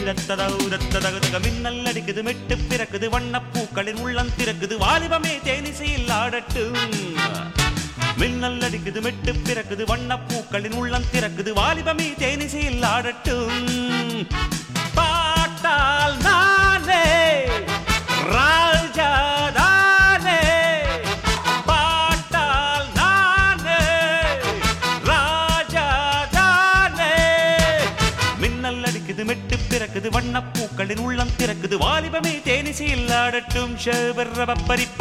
தீரத்ததௌரத்ததகுதக மின்னல் அடிக்குது மெட்டு பிறக்குது வண்ணப்பூக்களின் உள்ளம் திறக்குது வாலிபமே தேனிசையில் ஆடட்டும் மின்னல் அடிக்குது மெட்டு பிறக்குது வண்ணப்பூக்களின் உள்ளம் திறக்குது வாலிபமே தேனிசையில் ஆடட்டும் பாட்டால் நானே ராஜாதானே பாட்டால் நானே ராஜாதானே மின்னல் அடிக்குது மெட்டு பிறக்குது வண்ணப்பூக்களின் உள்ளம் திறக்குது வாலிபமே தேனிசையில் ஆடட்டும் ஷபரபப்பரிப்பா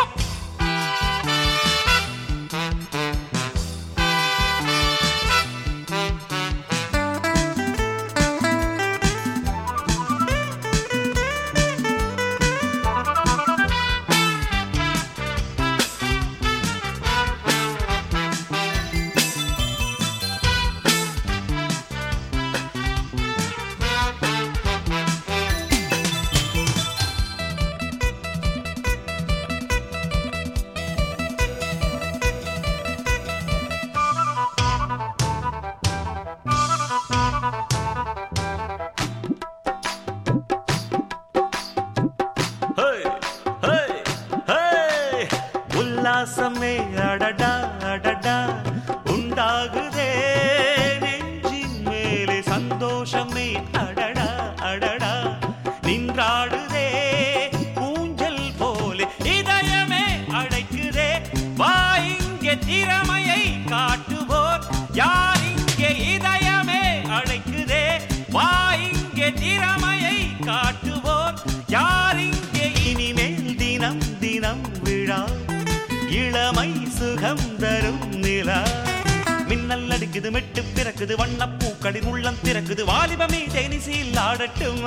ஹே, ஹே, ஹே. உல்லாசமே அடடா அடடா உண்டாகுதே நெஞ்சின் மேலே சந்தோஷமே அடடா அடடா நின்றாடுதே ஊஞ்சல் போலே இதயமே அழைக்குதே வா இங்கே திறமையை காட்டுவோர் யார் இங்கே இதயமே அழைக்குதே வா இங்கே திறமையை காட்டுவோர் யார் இங்கே இனிமேல் தினம் தினம் விழா இளமை சுகம் தரும் நிலா மின்னல் அடிக்குது மெட்டு பிறக்குது வண்ணப்பூக்களின் உள்ளம் திறக்குது வாலிபமே தேனிசையில் ஆடட்டும்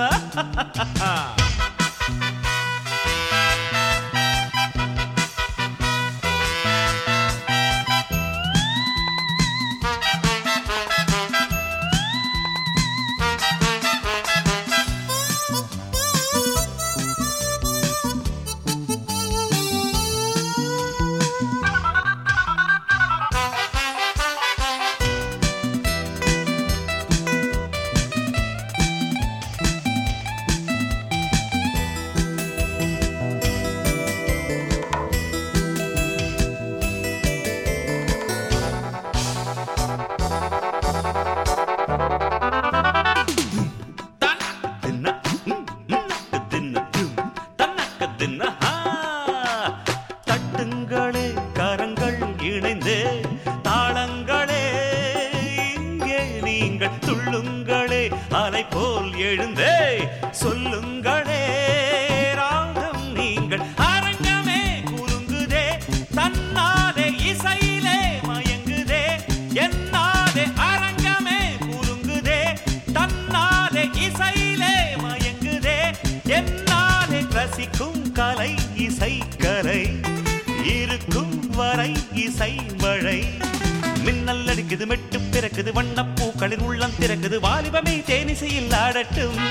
தின்ன, ம், நக்கு தின்ன, தும், தன்னக்கு தின்ன, ஆ. தட்டுங்களே கரங்கள் இணைந்து தாளங்களே இங்கே நீங்கள் துள்ளுங்களே அலை போல் எழுந்தே சொல்லுங்களே ராகம் நீங்கள் அரங்கமே குலுங்குதே தன்னாலே இசையிலே மயங்குதே என்னாலே அரங்கமே குலுங்குதே தன்னாலே இசையிலே மயங்குதே என்னாலே ரசிக்கும் கலை இசை கலை இருக்கும் வரை இசை மழை மின்னல் அடிக்குது மெட்டு பிறக்குது வண்ணப்பூக்களின் உள்ளம் திறக்குது வாலிபமே தேனிசையில் ஆடட்டும்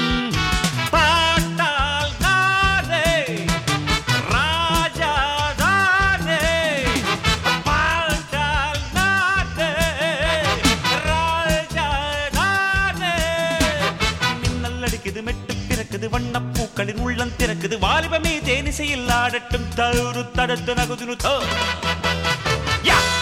பாட்டால் நானே ராஜாதானே பாட்டால் நானே ராஜாதானே மின்னல் அடிக்குது மெட்டு பிறக்குது வண்ணப்பூக்களின் உள்ளம் திறக்குது வாலிபமே தேனிசையில் ஆடட்டும் தரு தடுத்து நகுதுனு தோ யா